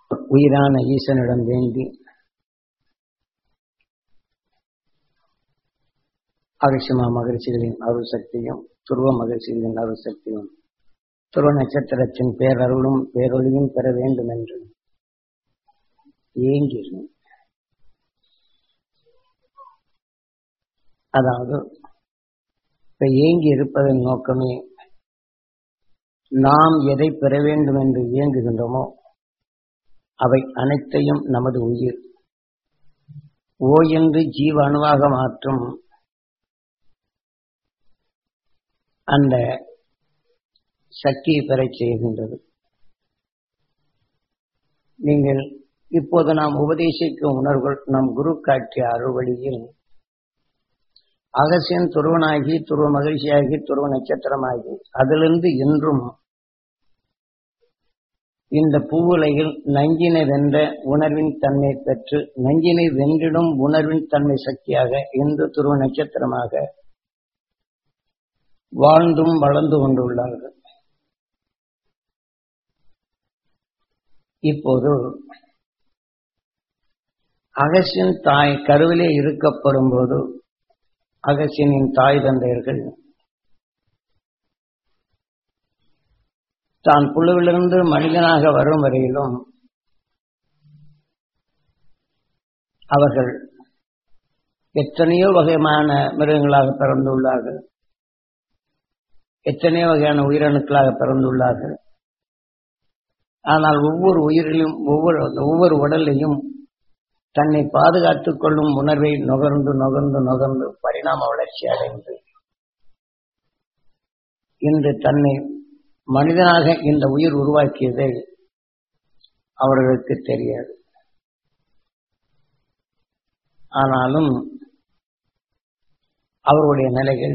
உயிரான ஈசனிடம் வேண்டி அரிசிமா மகிழ்ச்சிகளின் அருள் சக்தியும் துருவ மகிழ்ச்சிகளின் அருள் சக்தியும் துருவ நட்சத்திரத்தின் பேரருளும் பேரொழியும் பெற வேண்டும் என்று ஏங்கினேன் அதாவது இப்ப ஏங்கி இருப்பதன் நோக்கமே நாம் எதை பெற வேண்டும் என்று இயங்குகின்றோமோ அவை அனைத்தையும் நமது உயிர் ஓ என்று ஜீவ அணுவாக மாற்றும் அந்த சக்தியை பெறச் செய்கின்றது நீங்கள் இப்போது நாம் உபதேசிக்கும் உணர்வுகள் நம் குரு காட்டிய அறுவழியில் அகசியன் துருவனாகி துருவ மகிழ்ச்சியாகி துருவ நட்சத்திரமாகி அதிலிருந்து என்றும் இந்த பூவுலையில் நஞ்சினை வென்ற உணர்வின் தன்மை பெற்று நஞ்சினை வென்றிடும் உணர்வின் தன்மை சக்தியாக இன்று துருவ நட்சத்திரமாக வாழ்ந்தும் வளர்ந்து கொண்டுள்ளார்கள் இப்போது அகசியன் தாய் கருவிலே இருக்கப்படும் போது அகசியனின் தாய் தந்தையர்கள் தான் புழுவிலிருந்து மனிதனாக வரும் வரையிலும் அவர்கள் எத்தனையோ வகையான மிருகங்களாக பிறந்துள்ளார்கள் எத்தனையோ வகையான உயிரணுக்களாக பிறந்துள்ளார்கள் ஆனால் ஒவ்வொரு உயிரிலும் ஒவ்வொரு ஒவ்வொரு உடலையும் தன்னை பாதுகாத்துக் கொள்ளும் உணர்வை நுகர்ந்து நுகர்ந்து நுகர்ந்து பரிணாம வளர்ச்சி அடைந்து இன்று தன்னை மனிதனாக இந்த உயிர் உருவாக்கியதை அவர்களுக்கு தெரியாது ஆனாலும் அவருடைய நிலைகள்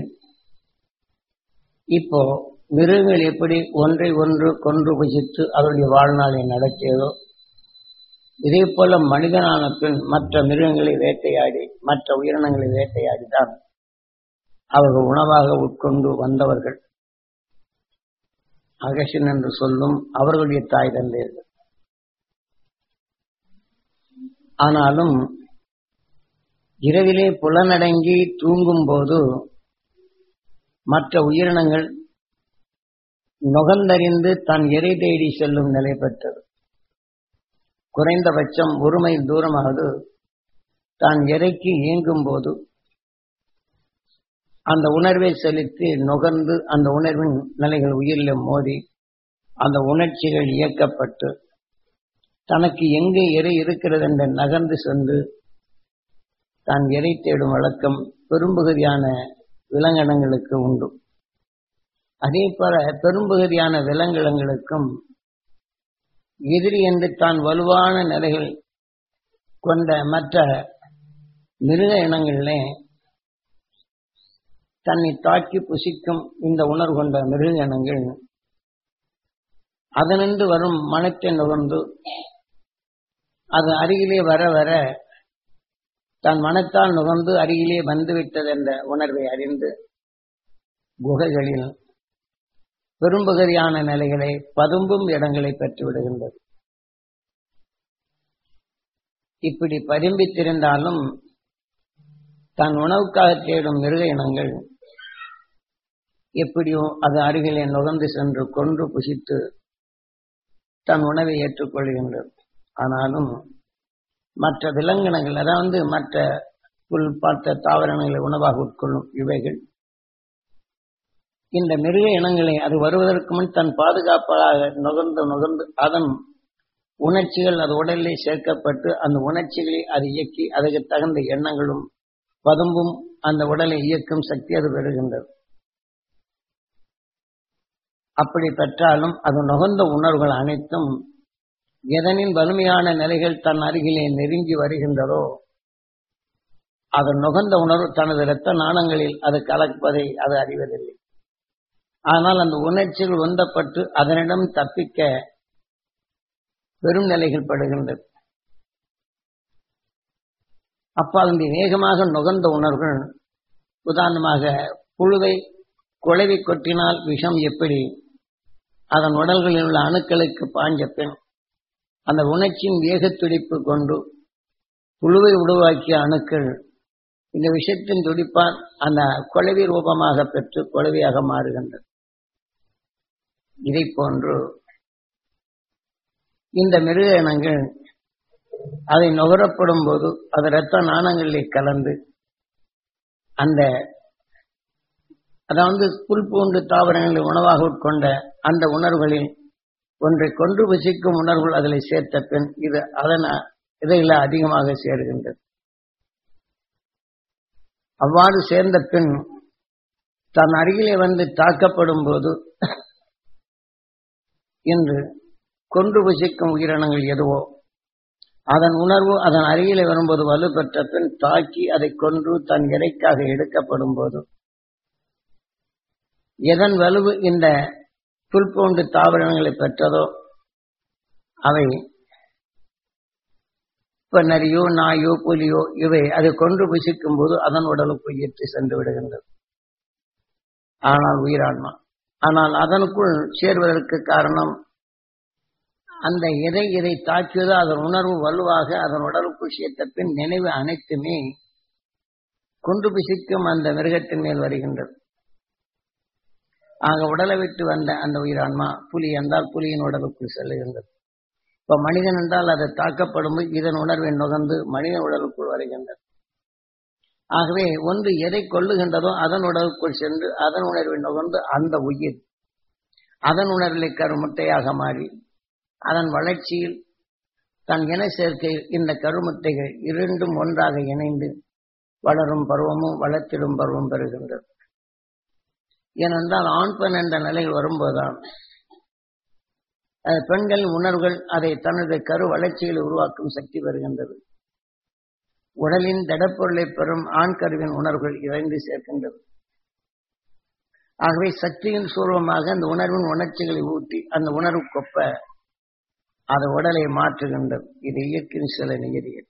இப்போ மிருகங்கள் எப்படி ஒன்றை ஒன்று கொன்று புசித்து அவருடைய வாழ்நாளை நடத்தியதோ இதே போல மனிதனான பின் மற்ற மிருகங்களை வேட்டையாடி மற்ற உயிரினங்களை வேட்டையாடிதான் அவர்கள் உணவாக உட்கொண்டு வந்தவர்கள் அகசின் என்று சொல்லும் அவர்களுடைய தாய் தந்தையர்கள் ஆனாலும் இரவிலே புலனடங்கி தூங்கும் போது மற்ற உயிரினங்கள் நுகர்ந்தறிந்து தன் எரை தேடி செல்லும் நிலை பெற்றது குறைந்தபட்சம் ஒரு மைல் தூரமாவது தான் எரைக்கு இயங்கும் போது அந்த உணர்வை செலுத்தி நுகர்ந்து அந்த உணர்வின் நிலைகள் உயிரில் மோதி அந்த உணர்ச்சிகள் இயக்கப்பட்டு தனக்கு எங்கே எரை இருக்கிறது என்று நகர்ந்து சென்று தான் எரை தேடும் வழக்கம் பெரும்பகுதியான விலங்கினங்களுக்கு உண்டு அதே போல பெரும்பகுதியான விலங்கினங்களுக்கும் எதிரி என்று தான் வலுவான நிலைகள் கொண்ட மற்ற மிருக இனங்களிலே தன்னை தாக்கி புசிக்கும் இந்த உணர்வு கொண்ட மிருக இனங்கள் அதனின்று வரும் மனத்தை நுகர்ந்து அது அருகிலே வர வர தன் மனத்தால் நுகர்ந்து அருகிலே வந்துவிட்டது என்ற உணர்வை அறிந்து குகைகளில் பெரும்பகுதியான நிலைகளை பதும்பும் இடங்களை பெற்று விடுகின்றது இப்படி பதும்பித்திருந்தாலும் தன் உணவுக்காக தேடும் மிருக இனங்கள் எப்படியோ அது அருகிலே நுகர்ந்து சென்று கொன்று புசித்து தன் உணவை ஏற்றுக்கொள்கின்றது ஆனாலும் மற்ற விலங்கினங்கள் அதாவது மற்ற புல் பார்த்த தாவரங்களை உணவாக உட்கொள்ளும் இவைகள் இந்த மிருக இனங்களை அது வருவதற்கு முன் தன் பாதுகாப்பாக நுகர்ந்து நுகர்ந்து அதன் உணர்ச்சிகள் அது உடலிலே சேர்க்கப்பட்டு அந்த உணர்ச்சிகளை அது இயக்கி அதுக்கு தகுந்த எண்ணங்களும் பதும்பும் அந்த உடலை இயக்கும் சக்தி அது பெறுகின்றது அப்படி பெற்றாலும் அது நுகர்ந்த உணர்வுகள் அனைத்தும் எதனின் வலிமையான நிலைகள் தன் அருகிலே நெருங்கி வருகின்றதோ அது நுகர்ந்த உணர்வு தனது இரத்த நாணங்களில் அது கலப்பதை அது அறிவதில்லை ஆனால் அந்த உணர்ச்சிகள் உந்தப்பட்டு அதனிடம் தப்பிக்க பெரும் நிலைகள் படுகின்றது அப்ப அதனுடைய வேகமாக நுகர்ந்த உணர்வுகள் உதாரணமாக புழுவை குழவி கொட்டினால் விஷம் எப்படி அதன் உடல்களில் உள்ள அணுக்களுக்கு பாஞ்ச பின் அந்த உணர்ச்சியின் வேகத்துடிப்பு கொண்டு புழுவை உருவாக்கிய அணுக்கள் இந்த விஷயத்தின் துடிப்பால் அந்த குழவி ரூபமாக பெற்று குழவியாக மாறுகின்றது இதை போன்று இந்த மிருக இனங்கள் அதை நுகரப்படும் போது அது இரத்த நாணங்களில் கலந்து அந்த அதாவது புல் பூண்டு தாவரங்களை உணவாக உட்கொண்ட அந்த உணர்வுகளில் ஒன்றை கொன்று புசிக்கும் உணர்வுகள் அதில் சேர்த்த பின் இது அதன் இதையில அதிகமாக சேர்கின்றது அவ்வாறு சேர்ந்த பின் தன் அருகிலே வந்து தாக்கப்படும் போது இன்று கொன்று புசிக்கும் உயிரினங்கள் எதுவோ அதன் உணர்வு அதன் அருகிலே வரும்போது வலுப்பெற்ற பின் தாக்கி அதை கொன்று தன் இறைக்காக எடுக்கப்படும் போது எதன் வலுவு இந்த புல்போண்டு தாவரங்களை பெற்றதோ அவை இப்ப நரியோ நாயோ புலியோ இவை அதை கொன்று புசிக்கும் போது அதன் உடலுக்கு ஈர்த்து சென்று விடுகின்றது ஆனால் உயிரான்மா ஆனால் அதனுக்குள் சேர்வதற்கு காரணம் அந்த எதை எதை தாக்கியதோ அதன் உணர்வு வலுவாக அதன் உடலுக்குள் சேர்த்த பின் நினைவு அனைத்துமே கொண்டு பிசிக்கும் அந்த மிருகத்தின் மேல் வருகின்றது ஆக உடலை விட்டு வந்த அந்த உயிரான்மா புலி என்றால் புலியின் உடலுக்குள் செல்லுகின்றது இப்ப மனிதன் என்றால் அதை தாக்கப்படும் இதன் உணர்வை நுகர்ந்து மனித உடலுக்குள் வருகின்றது ஆகவே ஒன்று எதை கொள்ளுகின்றதோ அதன் உடலுக்குள் சென்று அதன் உணர்வை நுகர்ந்து அந்த உயிர் அதன் உணர்விலை கருமுட்டையாக மாறி அதன் வளர்ச்சியில் தன் இன சேர்க்கையில் இந்த கருமுட்டைகள் இரண்டும் ஒன்றாக இணைந்து வளரும் பருவமும் வளர்த்திடும் பருவம் பெறுகின்றது ஏனென்றால் ஆண் பெண் என்ற நிலையில் வரும்போதுதான் பெண்களின் உணர்வுகள் அதை தனது கரு வளர்ச்சியில் உருவாக்கும் சக்தி வருகின்றது உடலின் திடப்பொருளை பெறும் ஆண் கருவின் உணர்வுகள் இறைந்து சேர்க்கின்றது ஆகவே சக்தியின் சூர்வமாக அந்த உணர்வின் உணர்ச்சிகளை ஊட்டி அந்த உணர்வு கொப்ப அது உடலை மாற்றுகின்றது இது இயற்கையின் சில நிகழ்ச்சிகள்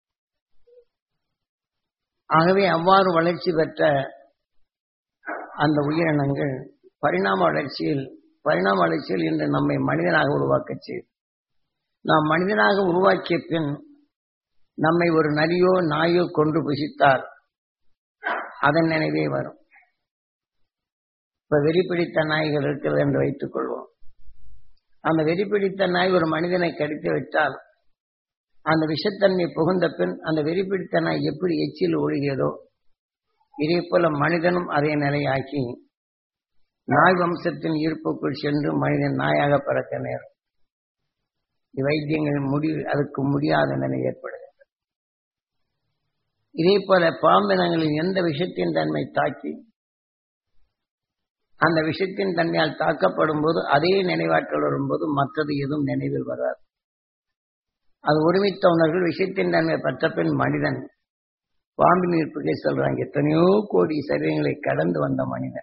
ஆகவே அவ்வாறு வளர்ச்சி பெற்ற அந்த உயிரினங்கள் பரிணாம வளர்ச்சியில் பரிணாம வளர்ச்சியில் இன்று நம்மை மனிதனாக உருவாக்க செய்யும் நாம் மனிதனாக உருவாக்கிய பின் நம்மை ஒரு நரியோ நாயோ கொண்டு புசித்தால் அதன் நினைவே வரும் இப்ப வெறி பிடித்த நாய்கள் இருக்கிறது என்று வைத்துக் கொள்வோம் அந்த வெறி பிடித்த நாய் ஒரு மனிதனை கடித்து விட்டால் அந்த விஷத்தன்மை புகுந்த பின் அந்த வெறி பிடித்த நாய் எப்படி எச்சில் ஒழுகியதோ இதே போல மனிதனும் அதே நிலையாக்கி நாய் வம்சத்தின் ஈர்ப்புக்குள் சென்று மனிதன் நாயாக பிறக்க நேரும் வைத்தியங்கள் முடி அதுக்கு முடியாத நிலை ஏற்படுகிறது இதே போல பாம்பினங்களில் எந்த விஷயத்தின் தன்மை தாக்கி அந்த விஷயத்தின் தன்மையால் தாக்கப்படும் போது அதே நினைவாற்றல் வரும்போது மற்றது எதுவும் நினைவில் வராது அது ஒருமித்த உணர்வுகள் விஷயத்தின் தன்மை பெற்ற பின் மனிதன் பாம்பின் ஈர்ப்புக்கே சொல்றாங்க எத்தனையோ கோடி சரீரங்களை கடந்து வந்த மனிதன்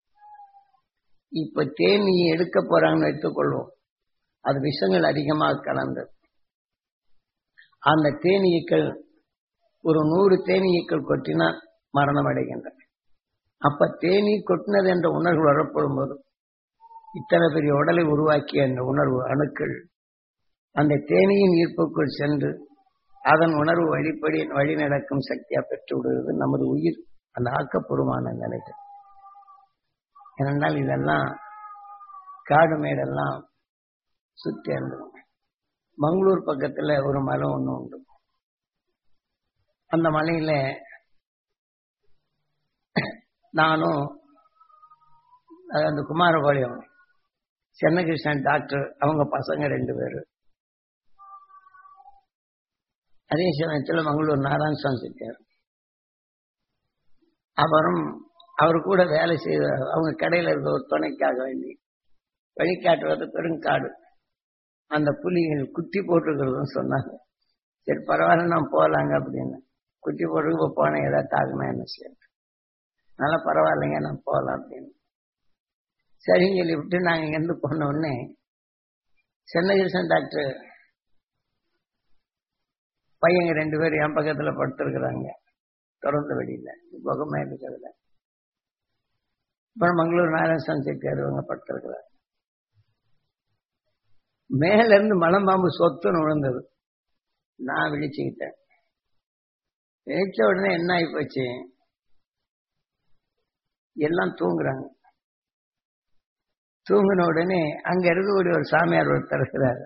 இப்ப தேனியை எடுக்க போறாங்கன்னு வைத்துக்கொள்வோம் அது விஷங்கள் அதிகமாக கலந்தது அந்த தேனீக்கள் ஒரு நூறு தேனீக்கள் கொட்டினால் மரணம் அடைகின்றன அப்ப தேனீ கொட்டினது என்ற உணர்வு வரப்படும் போது இத்தனை பெரிய உடலை உருவாக்கிய அந்த உணர்வு அணுக்கள் அந்த தேனியின் ஈர்ப்புக்குள் சென்று அதன் உணர்வு வழிப்படி வழி நடக்கும் சக்தியா பெற்று விடுவது நமது உயிர் அந்த ஆக்கப்பூர்வமான நிலைகள் ஏனென்றால் இதெல்லாம் காடு மேடெல்லாம் சுற்றி இருந்தோம் மங்களூர் பக்கத்துல ஒரு மலை ஒண்ணு உண்டு அந்த மலையில நானும் அந்த குமாரபாளையம் சென்னகிருஷ்ணன் டாக்டர் அவங்க பசங்க ரெண்டு பேரு அதே சமயத்தில் மங்களூர் நாராயணசாமி இருக்கார் அப்புறம் அவர் கூட வேலை செய்த அவங்க கடையில் இருக்க ஒரு துணைக்காக வேண்டி வழிகாட்டுவது பெருங்காடு அந்த புலிகள் குட்டி போட்டுருக்கிறதும் சொன்னாங்க சரி பரவாயில்ல நான் போகலாங்க அப்படின்னு குட்டி போட்டு போனேன் ஏதாவது தாக்குனா என்ன செய்ய நல்லா பரவாயில்லைங்க நான் போகலாம் அப்படின்னு சரின்னு சொல்லி விட்டு நாங்கள் இங்கேருந்து போன உடனே சென்னகிருஷ்ணன் டாக்டர் பையங்க ரெண்டு பேரும் என் பக்கத்தில் படுத்துருக்குறாங்க தொடர்ந்து வெளியில் முகமே இருக்கிறதுல அப்புறம் மங்களூர் நாராயணசாமி செட்டியார் இவங்க படுத்திருக்கிறாங்க மேல இருந்து மலம்பாம்பு சொத்துன்னு விழுந்தது நான் விழிச்சுக்கிட்டேன் விழிச்ச உடனே என்ன ஆகி போச்சு எல்லாம் தூங்குறாங்க தூங்கின உடனே அங்க இருக்கக்கூடிய ஒரு சாமியார் ஒருத்தர் இருக்கிறாரு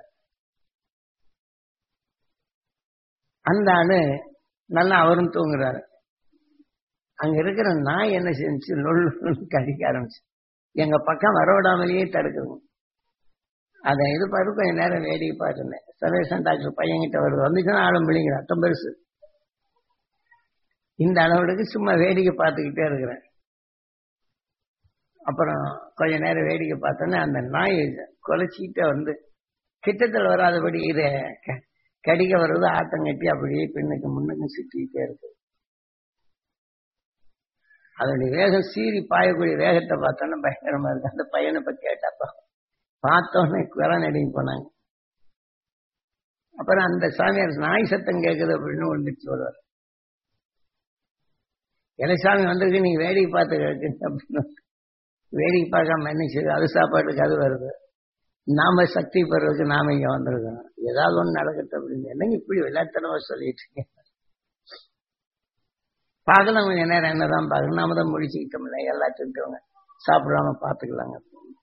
அந்த ஆளு நல்லா அவரும் தூங்குறாரு அங்க இருக்கிற நாய் என்ன செஞ்சு லொல் கடிக்க ஆரம்பிச்சு எங்க பக்கம் வரவிடாமலேயே தடுக்கணும் அதை இது பார்த்து கொஞ்ச நேரம் வேடிக்கை பார்த்துருந்தேன் சர்வேசன் டாக்டர் பையன்கிட்ட வருது வந்துச்சுன்னா ஆளும் பிள்ளைங்க அத்தம் பெருசு இந்த அளவுக்கு சும்மா வேடிக்கை பார்த்துக்கிட்டே இருக்கிறேன் அப்புறம் கொஞ்ச நேரம் வேடிக்கை பார்த்தோன்னே அந்த நாய் குலைச்சிக்கிட்டே வந்து கிட்டத்தில் வராதபடி இதை கடிக்க வர்றது ஆட்டம் கட்டி அப்படியே பின்னுக்கு முன்னுக்கு சுற்றிக்கிட்டே இருக்கு அதனுடைய வேகம் சீறி பாயக்கூடிய வேகத்தை பார்த்தோன்னா பயங்கரமா இருக்கு அந்த பையனை இப்ப கேட்டாப்பா பார்த்தோன்னே குறை நடுங்கி போனாங்க அப்புறம் அந்த சாமியார் நாய் சத்தம் கேட்குது அப்படின்னு வந்துட்டு வருவார் இலைசாமி வந்திருக்கு நீங்க வேடிக்கை பார்த்து கேட்குங்க அப்படின்னு வேடிக்கை பார்க்காம என்ன செய்யுது அது சாப்பாட்டுக்கு அது வருது நாம சக்தி பெறதுக்கு நாம இங்க வந்திருக்கோம் ஏதாவது ஒண்ணு நடக்கட்டும் அப்படின்னு என்னங்க இப்படி விளையாட்டுத்தனமா சொல்லிட்டு இருக்கேன் பார்க்கலாம் கொஞ்ச நேரம் என்னதான் பார்க்கணும் நாம தான் முடிச்சுக்கிட்டோம்ல எல்லாத்துக்கிட்டவங்க சாப்பிடாம பார்த்துக்கலாங்க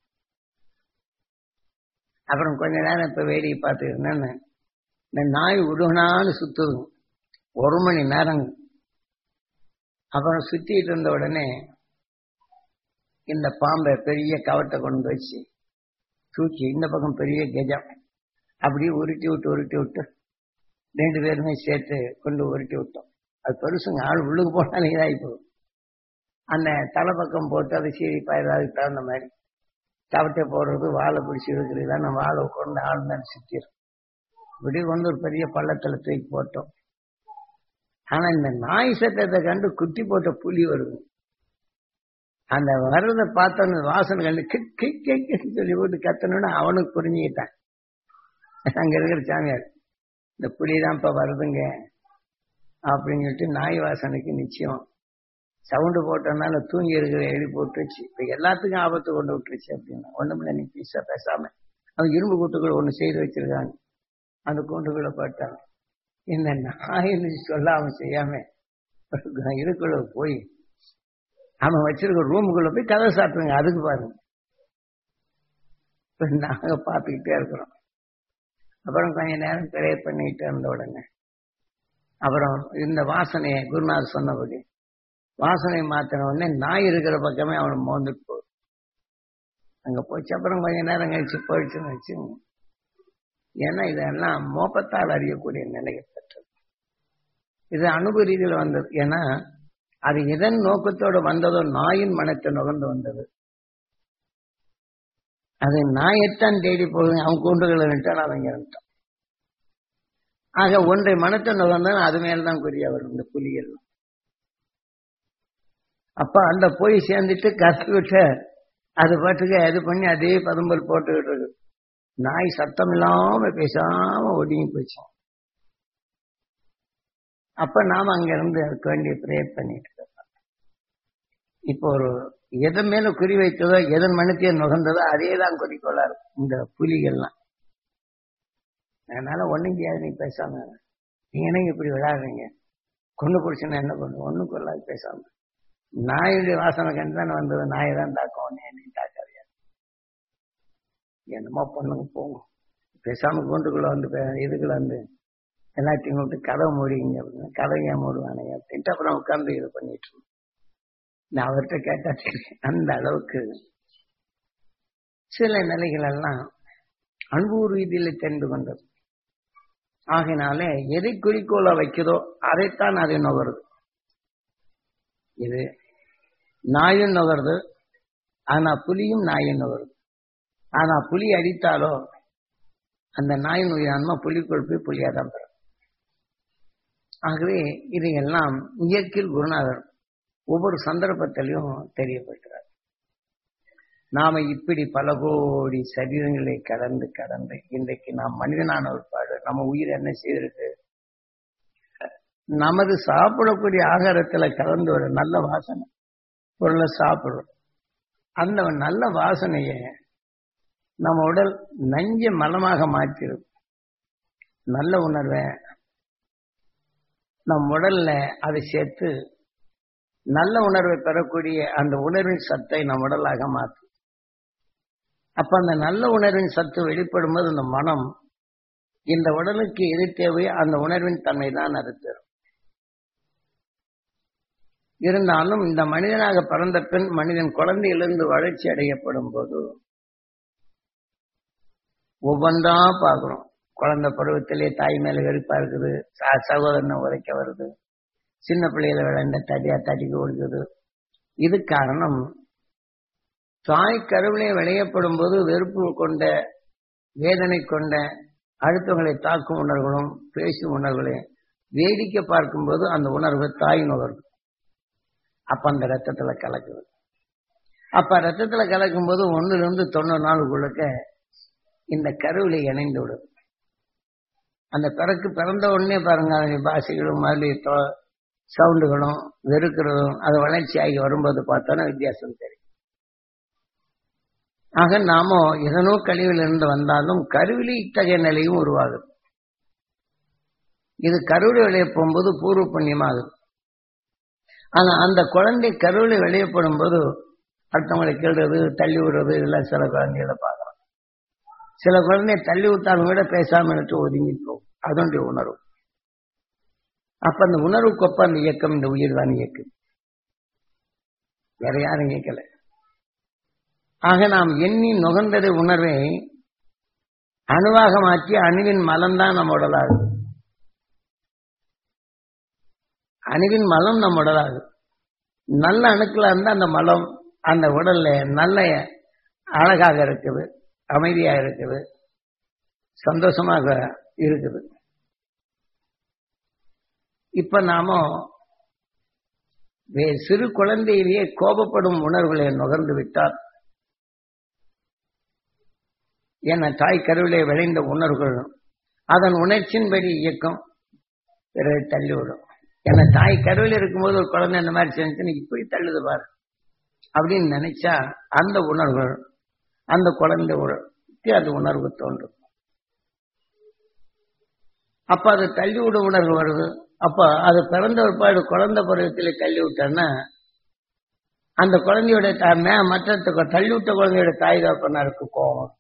அப்புறம் கொஞ்ச நேரம் இப்ப வேடிக்கை பார்த்துக்கிட்டேன்னு இந்த நாய் உடுகனான்னு சுத்துது ஒரு மணி நேரம் அப்புறம் சுத்திட்டு இருந்த உடனே இந்த பாம்பை பெரிய கவட்டை கொண்டு வச்சு தூக்கி இந்த பக்கம் பெரிய கஜம் அப்படியே உருட்டி விட்டு உருட்டி விட்டு ரெண்டு பேருமே சேர்த்து கொண்டு உருட்டி விட்டோம் அது பெருசுங்க ஆள் உள்ளுக்கு போனாலே இதாகி போகும் அந்த தலை பக்கம் போட்டு அதை சீரிப்பா ஏதாவது தகுந்த மாதிரி கவட்டை போடுறது வாழை பிடிச்சி இருக்கிறது நம்ம வாழை கொண்டு ஆள் மேலே சுத்திடும் இப்படி கொண்டு ஒரு பெரிய பள்ளத்துல தூக்கி போட்டோம் ஆனா இந்த நாய் சத்தத்தை கண்டு குட்டி போட்ட புலி வருது அந்த வர்றதை பார்த்த அந்த வாசனை கண்டு கிக் கிக் கிக்னு சொல்லி போட்டு கத்தணும்னு அவனுக்கு புரிஞ்சுக்கிட்டான் அங்க இருக்கிற சாமியார் இந்த புலிதான் இப்ப வருதுங்க அப்படின்னு சொல்லிட்டு நாய் வாசனைக்கு நிச்சயம் சவுண்டு போட்டனால தூங்கி இருக்கிற எழுதி போட்டுருச்சு இப்ப எல்லாத்துக்கும் ஆபத்து கொண்டு விட்டுருச்சு அப்படின்னா ஒண்ணுமில்ல நீ பீஸா பேசாம அவன் இரும்பு கூட்டுக்குள்ள ஒண்ணு செய்து வச்சிருக்காங்க அந்த கூண்டுக்குள்ள போட்டாங்க இந்த நாயின்னு சொல்லாம செய்யாம இதுக்குள்ள போய் அவன் வச்சிருக்க ரூமுக்குள்ள போய் கதை சாப்பிடுங்க அதுக்கு பாருங்க இப்ப நாங்க பார்த்துக்கிட்டே இருக்கிறோம் அப்புறம் கொஞ்ச நேரம் ப்ரே பண்ணிட்டு இருந்த உடனே அப்புறம் இந்த வாசனையை குருநாத் சொன்னபடி வாசனை மாத்தின உடனே நாய் இருக்கிற பக்கமே அவனை மோந்துட்டு போகுது அங்க போச்சு அப்புறம் கொஞ்ச நேரம் கழிச்சு போயிடுச்சுன்னு வச்சுங்க ஏன்னா இதெல்லாம் மோப்பத்தால் அறியக்கூடிய நிலையை பெற்றது இது அனுபவ ரீதியில் வந்தது ஏன்னா அது எதன் நோக்கத்தோடு வந்ததோ நாயின் மனத்தை நுகர்ந்து வந்தது அது நாயைத்தான் தேடி போகுது அவன் கூண்டுகளை விட்டான் அவன் இறந்துட்டான் ஆக ஒன்றை மனத்தை நுகர்ந்தான் அது மேல்தான் குறியா வரும் இந்த புலிகள் அப்ப அந்த போய் சேர்ந்துட்டு கத்து விட்ட அது பாட்டுக்கு இது பண்ணி அதே பதும்பல் போட்டுக்கிட்டு இருக்கு நாய் சத்தம் இல்லாம பேசாம ஒடுங்கி போச்சு அப்ப நாம அங்க இருந்து அதுக்கு வேண்டிய பிரேயர் பண்ணிட்டு இருக்கோம் இப்போ ஒரு எதன் மேல குறி வைத்ததோ எதன் மனத்தையோ நுகர்ந்ததோ அதே தான் குறிக்கோளா இருக்கும் இந்த புலிகள்லாம் அதனால ஒண்ணும் செய்யாது நீ பேசாம நீங்க என்னங்க இப்படி விளையாடுறீங்க கொண்டு பிடிச்சுன்னா என்ன பண்ணும் ஒண்ணும் கொள்ளாது பேசாம நாயுடைய வாசனை கண்டு தானே வந்தது நாயை தான் தாக்கும் ஒன்னு என்னையும் தாக்காதியா என்னமோ பண்ணுங்க போங்க பேசாம கூண்டுக்குள்ள வந்து இதுக்குள்ள வந்து எல்லாத்தையும் விட்டு கதவை மூடிங்க அப்படின்னா கதவை ஏன் மூடுவானுங்க அப்படின்ட்டு அப்புறம் உட்காந்து இது பண்ணிட்டு நான் அவர்கிட்ட கேட்டா அந்த அளவுக்கு சில நிலைகள் எல்லாம் அன்பு ரீதியில் தெரிந்து கொண்டது ஆகினாலே எதை குறிக்கோளை வைக்குதோ அதைத்தான் அதை நுகருது இது நாயும் நுகருது ஆனா புலியும் நாயும் நுகருது ஆனா புலி அடித்தாலோ அந்த நாயின் உயிரான்மா புலிக்குள் போய் புலியாதான் பெறும் ஆகவே இதையெல்லாம் இயற்கையில் குருநாதர் ஒவ்வொரு சந்தர்ப்பத்திலையும் தெரியப்படுகிறார் நாம இப்படி பல கோடி சரீரங்களை கடந்து கடந்து இன்றைக்கு நாம் மனிதனான ஒரு பாடு நம்ம உயிர் என்ன செய்திருக்கு நமது சாப்பிடக்கூடிய ஆகாரத்துல கலந்து ஒரு நல்ல வாசனை பொருளை சாப்பிடுறோம் அந்த நல்ல வாசனைய நம்ம உடல் நஞ்ச மலமாக மாற்றிடும் நல்ல உணர்வை நம் உடல்ல அதை சேர்த்து நல்ல உணர்வை பெறக்கூடிய அந்த உணர்வின் சத்தை நம் உடலாக மாற்றும் அப்ப அந்த நல்ல உணர்வின் சத்து வெளிப்படும் போது இந்த மனம் இந்த உடலுக்கு எது தேவையோ அந்த உணர்வின் தன்மை தான் அது தரும் இருந்தாலும் இந்த மனிதனாக பிறந்த பின் மனிதன் குழந்தையிலிருந்து வளர்ச்சி அடையப்படும் போது ஒவ்வொன்றா பார்க்கிறோம் குழந்தை பருவத்திலே தாய் மேல வெறுப்பா இருக்குது சகோதரனை உதைக்க வருது சின்ன பிள்ளைகளை விளையாண்ட தடியா தடிக்க கொடுக்குது இது காரணம் தாய் கருவிலே விளையப்படும் போது வெறுப்பு கொண்ட வேதனை கொண்ட அடுத்தவங்களை தாக்கும் உணர்வுகளும் பேசும் உணர்வுகளையும் வேடிக்கை பார்க்கும்போது அந்த உணர்வு தாய் நுகர்வு அப்ப அந்த ரத்தத்துல கலக்குது அப்ப ரத்தத்துல கலக்கும் போது ஒண்ணுல இருந்து தொண்ணூறு நாளுக்குள்ளக்க இந்த கருவில இணைந்து விடுது அந்த பிறக்கு பிறந்த உடனே பாருங்க அவங்க பாஷைகளும் மறுபடியும் சவுண்டுகளும் வெறுக்கிறதும் அது வளர்ச்சி ஆகி வரும்போது பார்த்தோன்னா வித்தியாசம் தெரியும் ஆக நாம எதனோ கழிவில் இருந்து வந்தாலும் கருவிலி இத்தகைய நிலையும் உருவாகுது இது கருவில வெளியே போகும்போது பூர்வ புண்ணியமாகுது ஆனா அந்த குழந்தை கருவில வெளியப்படும் போது அடுத்தவங்களை கீழ்றது தள்ளி விடுறது இதெல்லாம் சில குழந்தைகளை பார்க்கலாம் சில குழந்தை தள்ளி விட்டாலும் கூட பேசாம நின்று ஒதுங்கி போகும் அதனுடைய உணர்வு அப்ப அந்த உணர்வுக்கொப்ப அந்த இயக்கம் இந்த உயிர் தான் இயக்கு வேற யாரும் இயக்கல ஆக நாம் எண்ணி நுகர்ந்தது உணர்வை அணுவாக மாற்றி அணுவின் மலம்தான் நம்ம உடலாகுது அணுவின் மலம் நம்ம உடலாகுது நல்ல அணுக்களா இருந்தா அந்த மலம் அந்த உடல்ல நல்ல அழகாக இருக்குது அமைதியா இருக்குது சந்தோஷமாக இருக்குது இப்ப நாம சிறு குழந்தையிலேயே கோபப்படும் உணர்வுகளை நுகர்ந்து விட்டால் என தாய் கருவிலே விளைந்த உணர்வுகள் அதன் உணர்ச்சியின்படி இயக்கம் பிறகு தள்ளிவிடும் ஏன்னா தாய் கருவில் இருக்கும்போது ஒரு குழந்தை இந்த மாதிரி செஞ்சுன்னு இப்படி தள்ளுது பாரு அப்படின்னு நினைச்சா அந்த உணர்வுகள் அந்த குழந்தை உணர்வுக்கு அது உணர்வு தோன்றும் அப்ப அது தள்ளி விட உணர்வு வருது அப்ப அது பிறந்த ஒரு பாடு குழந்தை பருவத்தில் தள்ளி விட்டோன்னா அந்த குழந்தையோட மற்ற தள்ளி விட்ட குழந்தையோட தாய் தகப்பனாருக்கு கோபம்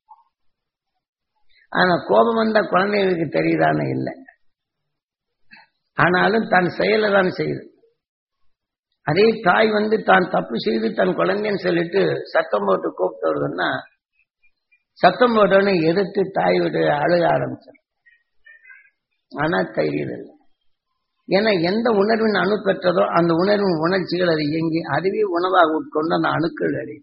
ஆனா கோபம் வந்த குழந்தைகளுக்கு தெரியுதானே இல்லை ஆனாலும் தன் செயலை தான் செய்யுது அதே தாய் வந்து தான் தப்பு செய்து தன் குழந்தைன்னு சொல்லிட்டு சத்தம் போட்டு கூப்பிட்டு வருதுன்னா சத்தம் போட்டோன்னு எதிர்த்து தாய் விட்டு அழுக ஆரம்பிச்சார் ஆனா தைரியம் இல்லை ஏன்னா எந்த உணர்வின் அணு பெற்றதோ அந்த உணர்வின் உணர்ச்சிகள் அது இயங்கி அதுவே உணவாக உட்கொண்டு அந்த அணுக்கள் அடையும்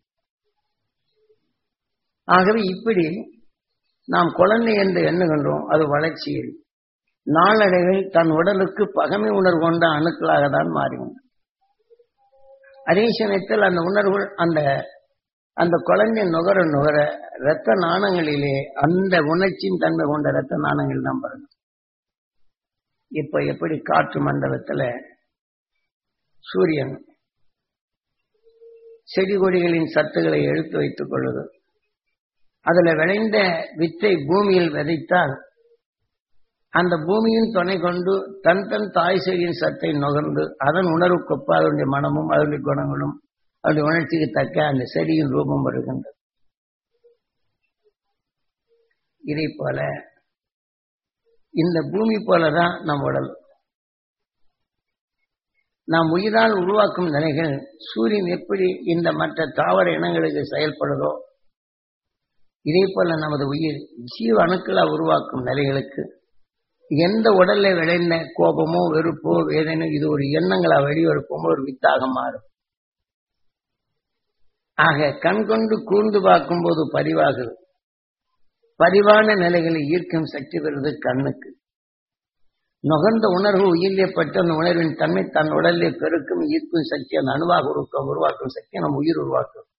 ஆகவே இப்படி நாம் குழந்தை என்று எண்ணுகின்றோம் அது வளர்ச்சியில் நாளடைவில் தன் உடலுக்கு பகமை உணர்வு கொண்ட அணுக்களாக தான் மாறிவிடும் அதே சமயத்தில் அந்த உணர்வுகள் அந்த அந்த குழந்தை நுகர நுகர இரத்த நாணங்களிலே அந்த உணர்ச்சியின் தன்மை கொண்ட இரத்த நாணங்கள் தான் பாருங்க இப்ப எப்படி காற்று மண்டலத்துல சூரியன் செடி கொடிகளின் சத்துக்களை எடுத்து வைத்துக் கொள்ளுது அதுல விளைந்த வித்தை பூமியில் விதைத்தால் அந்த பூமியின் துணை கொண்டு தன் தன் தாய் செடியின் சத்தை நுகர்ந்து அதன் உணர்வுக்கொப்ப அதனுடைய மனமும் அதனுடைய குணங்களும் அதனுடைய உணர்ச்சிக்கு தக்க அந்த செடியின் ரூபம் வருகின்றது இதை போல இந்த பூமி போலதான் நம் உடல் நாம் உயிரால் உருவாக்கும் நிலைகள் சூரியன் எப்படி இந்த மற்ற தாவர இனங்களுக்கு செயல்படுதோ இதே போல நமது உயிர் ஜீவ அணுக்களா உருவாக்கும் நிலைகளுக்கு எந்த உடல்ல விளைந்த கோபமோ வெறுப்போ வேதனை இது ஒரு எண்ணங்களா வெளிவெடுப்போமோ ஒரு வித்தாக மாறும் ஆக கண் கொண்டு கூர்ந்து பார்க்கும்போது பதிவாகுது பதிவான நிலைகளை ஈர்க்கும் சக்தி பெறுவது கண்ணுக்கு நுகர்ந்த உணர்வு உயிரிலேப்பட்டு அந்த உணர்வின் தன்மை தன் உடலிலே பெருக்கும் ஈர்க்கும் சக்தி அந்த அணுவாக உருக்கம் உருவாக்கும் சக்தி நம் உயிர் உருவாக்கும்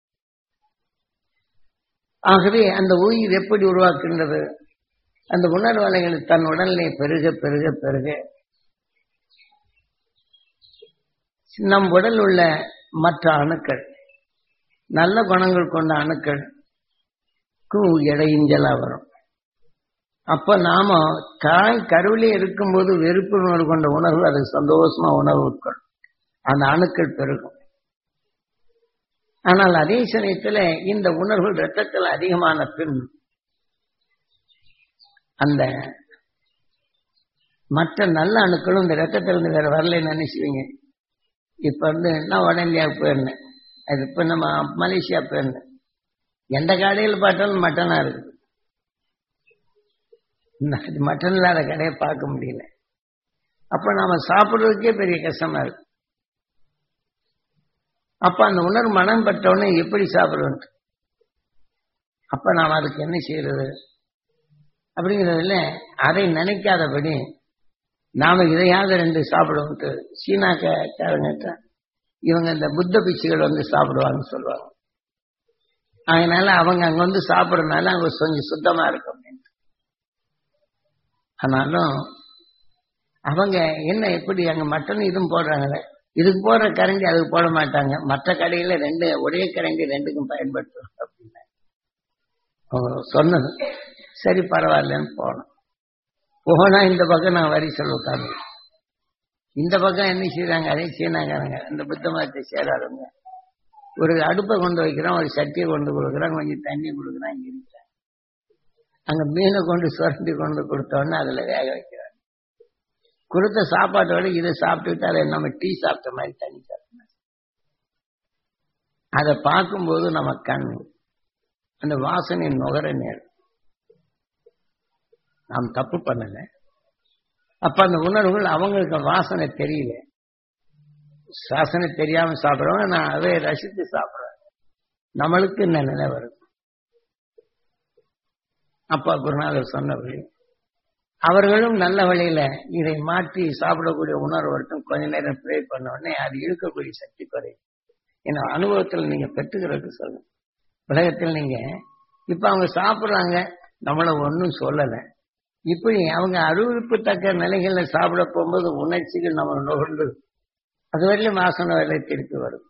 ஆகவே அந்த உயிர் எப்படி உருவாக்குகின்றது அந்த உணர்வு அலைகள் தன் உடலிலே பெருக பெருக பெருக நம் உடல் உள்ள மற்ற அணுக்கள் நல்ல குணங்கள் கொண்ட அணுக்கள் இடைஞ்சலா வரும் அப்ப நாம காய் கருவிலே இருக்கும்போது வெறுப்பு உணர்வு கொண்ட உணர்வு அது சந்தோஷமா உணர்வு உட்கொள்ளும் அந்த அணுக்கள் பெருகும் ஆனால் அதே சமயத்துல இந்த உணர்வு ரத்தத்தில் அதிகமான பின் அந்த மற்ற நல்ல அணுக்களும் இந்த ரத்தத்திலிருந்து வேற வரலன்னு நினைச்சுவீங்க இப்ப வந்து நான் வட இந்தியாவுக்கு போயிருந்தேன் அது இப்ப நம்ம மலேசியா போயிருந்தேன் எந்த கடையில் பார்த்தாலும் மட்டனா இருக்குது இது மட்டன் இல்லாத கடையை பார்க்க முடியல அப்ப நாம சாப்பிடுறதுக்கே பெரிய கஷ்டமா இருக்கு அப்ப அந்த உணர்வு மனம் பட்டவுடனே எப்படி சாப்பிடுவோம் அப்ப நாம் அதுக்கு என்ன செய்யறது அப்படிங்கிறதுல அதை நினைக்காதபடி நாம இதையாவது ரெண்டு சாப்பிடுவோம்ட்டு சீனாக்காரங்கிட்ட இவங்க இந்த புத்த பிச்சுகள் வந்து சாப்பிடுவாங்கன்னு சொல்லுவாங்க அதனால அவங்க அங்க வந்து சாப்பிடறதுனால அங்க கொஞ்சம் சுத்தமா இருக்கும் அப்படின்ட்டு ஆனாலும் அவங்க என்ன எப்படி அங்க மட்டன் இதுவும் போடுறாங்களே இதுக்கு போடுற கரண்டி அதுக்கு போட மாட்டாங்க மற்ற கடையில ரெண்டு ஒரே கரண்டி ரெண்டுக்கும் பயன்படுத்தும் அப்படின்னு அவங்க சொன்னது சரி பரவாயில்லன்னு போனோம் போனா இந்த பக்கம் நான் வரி சொல்ல உட்காந்து இந்த பக்கம் என்ன செய்யறாங்க அதே சீனாக்காரங்க இந்த புத்த மதத்தை சேராதவங்க ஒரு அடுப்பை கொண்டு வைக்கிறோம் ஒரு சட்டியை கொண்டு கொடுக்குறோம் கொஞ்சம் தண்ணி கொடுக்குறான் இங்க இருக்கிறேன் அங்க மீனை கொண்டு சுரண்டி கொண்டு கொடுத்தோன்னே அதுல வேக வைக்கிறாங்க கொடுத்த சாப்பாட்டோட இதை சாப்பிட்டுட்டு அதை நம்ம டீ சாப்பிட்ட மாதிரி தண்ணி சாப்பிட்டோம் அதை பார்க்கும்போது நம்ம கண் அந்த வாசனை நுகர நேரம் நாம் தப்பு பண்ணல அப்ப அந்த உணர்வுகள் அவங்களுக்கு வாசனை தெரியல வாசனை தெரியாம சாப்பிடுறவங்க நான் அதை ரசித்து சாப்பிடுறேன் நம்மளுக்கு இந்த நிலை வரும் அப்பா குருநாதர் சொன்னபடி அவர்களும் நல்ல வழியில இதை மாற்றி சாப்பிடக்கூடிய உணர்வு வரட்டும் கொஞ்ச நேரம் ப்ரே பண்ண உடனே அது இழுக்கக்கூடிய சக்தி குறையும் ஏன்னா அனுபவத்தில் நீங்க பெற்றுக்கிறது சொல்லுங்க உலகத்தில் நீங்க இப்ப அவங்க சாப்பிடுறாங்க நம்மள ஒன்னும் சொல்லல இப்படி அவங்க அறிவிப்பு தக்க நிலைகள்ல சாப்பிட போகும்போது உணர்ச்சிகள் நம்ம நுகர்ந்து அது வரையிலும் வாசனை வரை திருப்பி வரும்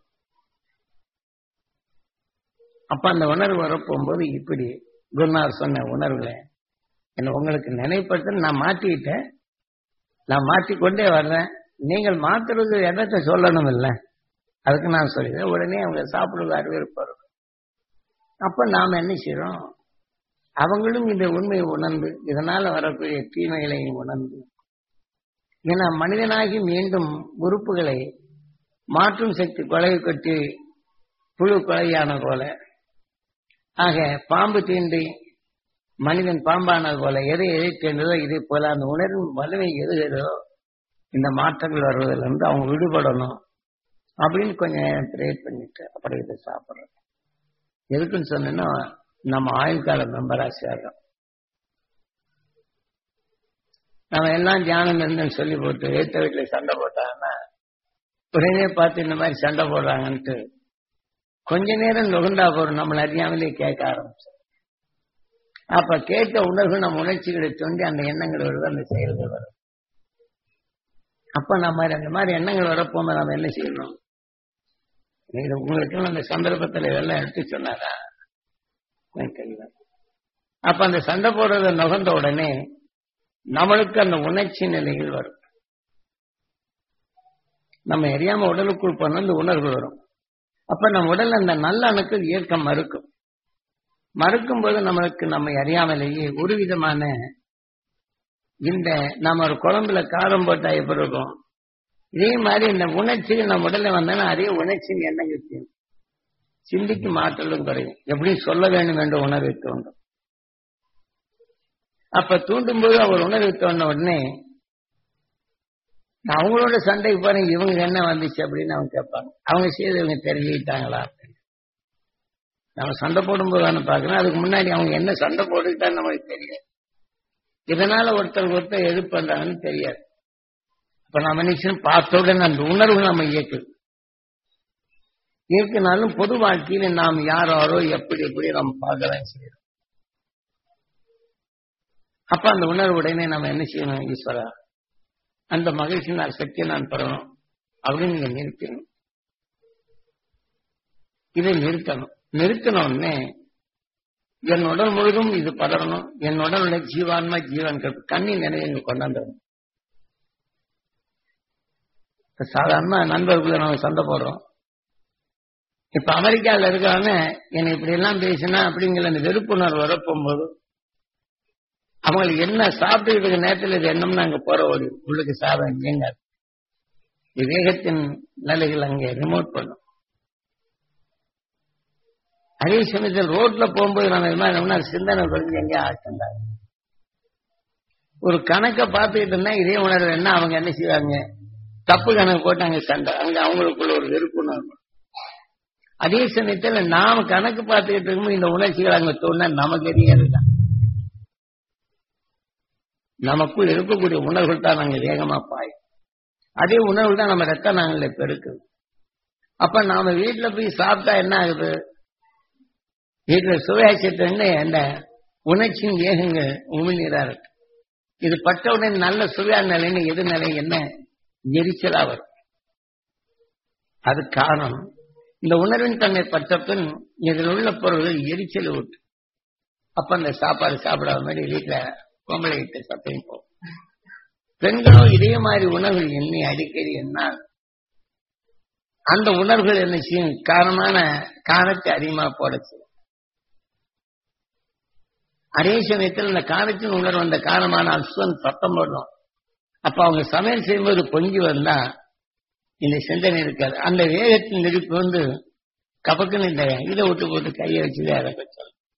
அப்ப அந்த உணர்வு வரப்போகும்போது இப்படி குருநாதர் சொன்ன உணர்வுல என்ன உங்களுக்கு நினைப்படுத்த நான் மாற்றிக்கிட்டேன் நான் மாற்றிக்கொண்டே வர்றேன் நீங்கள் மாத்துறது எதத்தை சொல்லணும் இல்லை அதுக்கு நான் சொல்லிடுறேன் உடனே அவங்க சாப்பிடுறது அறிவிப்பு வரும் அப்ப நாம என்ன செய்யறோம் அவங்களும் இந்த உண்மையை உணர்ந்து இதனால வரக்கூடிய தீமைகளை உணர்ந்து ஏன்னா மனிதனாகி மீண்டும் உறுப்புகளை மாற்றும் சக்தி கொலை கொட்டி புழு கொலையான போல ஆக பாம்பு தீண்டி மனிதன் பாம்பானது போல எதை எதை தேர்ந்ததோ இதே போல அந்த உணர்வின் வலிமை எது எதோ இந்த மாற்றங்கள் வருவதிலிருந்து அவங்க விடுபடணும் அப்படின்னு கொஞ்சம் நேரம் ப்ரேட் பண்ணிட்டு அப்புறம் இதை சாப்பிட்றோம் எதுக்குன்னு சொன்னா நம்ம ஆயுள் கால மெம்பரா சேர்றோம் நம்ம எல்லாம் தியானம் இருந்துன்னு சொல்லி போட்டு ஏத்த வீட்டுல சண்டை போட்டாங்கன்னா உடனே பார்த்து இந்த மாதிரி சண்டை போடுறாங்கன்ட்டு கொஞ்ச நேரம் நுகர்ந்தா போறோம் நம்மளை அறியாமலே கேட்க ஆரம்பிச்சோம் அப்ப கேட்ட உணர்வு நம்ம உணர்ச்சிகளை தோண்டி அந்த எண்ணங்கள் வருது அந்த செயல்கள் வரும் அப்ப நம்ம அந்த மாதிரி எண்ணங்கள் வரப்போகும்போது நம்ம என்ன செய்யணும் இது உங்களுக்கு அந்த சந்தர்ப்பத்தில் இதெல்லாம் எடுத்து சொன்னாரா தெரியல அப்ப அந்த சண்டை போடுறத நுகர்ந்த உடனே நம்மளுக்கு அந்த உணர்ச்சி நிலைகள் வரும் நம்ம எரியாம உடலுக்குள் போன அந்த உணர்வு வரும் அப்ப நம்ம உடல் அந்த நல்ல அணுக்கள் இயக்கம் மறுக்கும் மறுக்கும் போது நம்மளுக்கு நம்ம அறியாமலேயே ஒரு விதமான இந்த நம்ம ஒரு குழம்புல காரம் போட்டா எப்படி இருக்கும் இதே மாதிரி இந்த உணர்ச்சிகள் நம்ம உடல்ல வந்தாலும் அதே உணர்ச்சியின் எண்ணங்கள் செய்யும் சிந்திக்கும் ஆற்றலும் குறையும் எப்படி சொல்ல வேண்டும் என்ற உணர்வை தோன்றும் அப்ப தூண்டும் போது அவர் உணர்வை தோண்ட உடனே அவங்களோட சண்டைக்கு பாருங்க இவங்க என்ன வந்துச்சு அப்படின்னு அவங்க கேட்பாங்க அவங்க செய்து இவங்க தெரிஞ்சுக்கிட்டாங்களா அப்படின்னு நம்ம சண்டை போடும்போது தானே பார்க்கணும் அதுக்கு முன்னாடி அவங்க என்ன சண்டை போட்டுக்கிட்டான்னு நமக்கு தெரியாது இதனால ஒருத்தர் ஒருத்தர் எது பண்றாங்கன்னு தெரியாது அப்ப நம்ம நிச்சயம் பார்த்த உடனே அந்த உணர்வு நம்ம இயக்குது இயக்குனாலும் பொது வாழ்க்கையில நாம் யாரோ எப்படி எப்படி நம்ம பார்க்கலாம் செய்யறோம் அப்ப அந்த உணர்வு உடனே நம்ம என்ன செய்யணும் ஈஸ்வரா அந்த மகிழ்ச்சி நான் சக்தியை நான் பெறணும் அப்படின்னு நீங்க நிறுத்தணும் இதை நிறுத்தணும் நிறுத்தின உடனே என் உடல் முழுதும் இது பதறணும் என் உடலுடைய ஜீவான்மா ஜீவன் கண்ணின் நினைவு இங்க கொண்டாந்துடணும் இப்ப சாதாரண நண்பர்களுக்குள்ள நம்ம சண்டை போடுறோம் இப்ப அமெரிக்காவில் இருக்கிறவங்க என்னை இப்படி எல்லாம் பேசினா அப்படிங்கிற அந்த வெறுப்புணர்வு வரப்போகும்போது அவங்களுக்கு என்ன சாப்பிட்டு இருக்க நேரத்தில் இது என்னம்னு அங்க போற ஓடி உள்ளுக்கு சாதம் இயங்காது விவேகத்தின் நிலைகள் அங்கே ரிமோட் பண்ணும் அதே சமயத்தில் ரோட்ல போகும்போது நம்ம இது மாதிரி நம்ம சிந்தனை குறைஞ்சு எங்கேயா ஆக்கின்றாங்க ஒரு கணக்கை பார்த்துக்கிட்டு இருந்தா இதே உணர்வு என்ன அவங்க என்ன செய்வாங்க தப்பு கணக்கு போட்டு அங்க சண்டை அங்க அவங்களுக்குள்ள ஒரு வெறுப்புணர்வு அதே சமயத்துல நாம கணக்கு பார்த்துக்கிட்டு இருக்கும்போது இந்த உணர்ச்சிகள் அங்க தோணுனா நமக்கு எரியதுதான் நமக்குள் இருக்கக்கூடிய உணர்வுகள் தான் நாங்க வேகமா பாயும் அதே உணர்வு தான் நம்ம ரத்த நாங்கள பெருக்குது அப்ப நாம வீட்டுல போய் சாப்பிட்டா என்ன ஆகுது வீட்டுல சுவையாச்சிட்டு அந்த உணர்ச்சியின் வேகங்க உமிழ்நீரா இருக்கு இது பட்டவுடன் நல்ல சுவையான நிலைன்னு எது நிலை என்ன எரிச்சலா வரும் அது காரணம் இந்த உணர்வின் தன்மை பட்ட பின் இதில் உள்ள பொருள்கள் எரிச்சல் விட்டு அப்ப அந்த சாப்பாடு சாப்பிடாத மாதிரி வீட்டுல பொம்பளை விட்டு சத்தையும் போகும் பெண்களோ இதே மாதிரி உணர்வுகள் எண்ணி அடிக்கடி என்ன அந்த உணர்வுகள் என்ன செய்யும் காரணமான காரணத்தை அதிகமா போடச்சு அதே சமயத்தில் இந்த காரணத்தின் உணர்வு அந்த காரணமான அஸ்வன் சத்தம் போடணும் அப்ப அவங்க சமையல் செய்யும்போது பொங்கி வந்தா இந்த சிந்தனை இருக்காது அந்த வேகத்தின் நெருப்பு வந்து கபக்குன்னு இந்த இதை விட்டு போட்டு கையை வச்சு வேற வச்சாலும்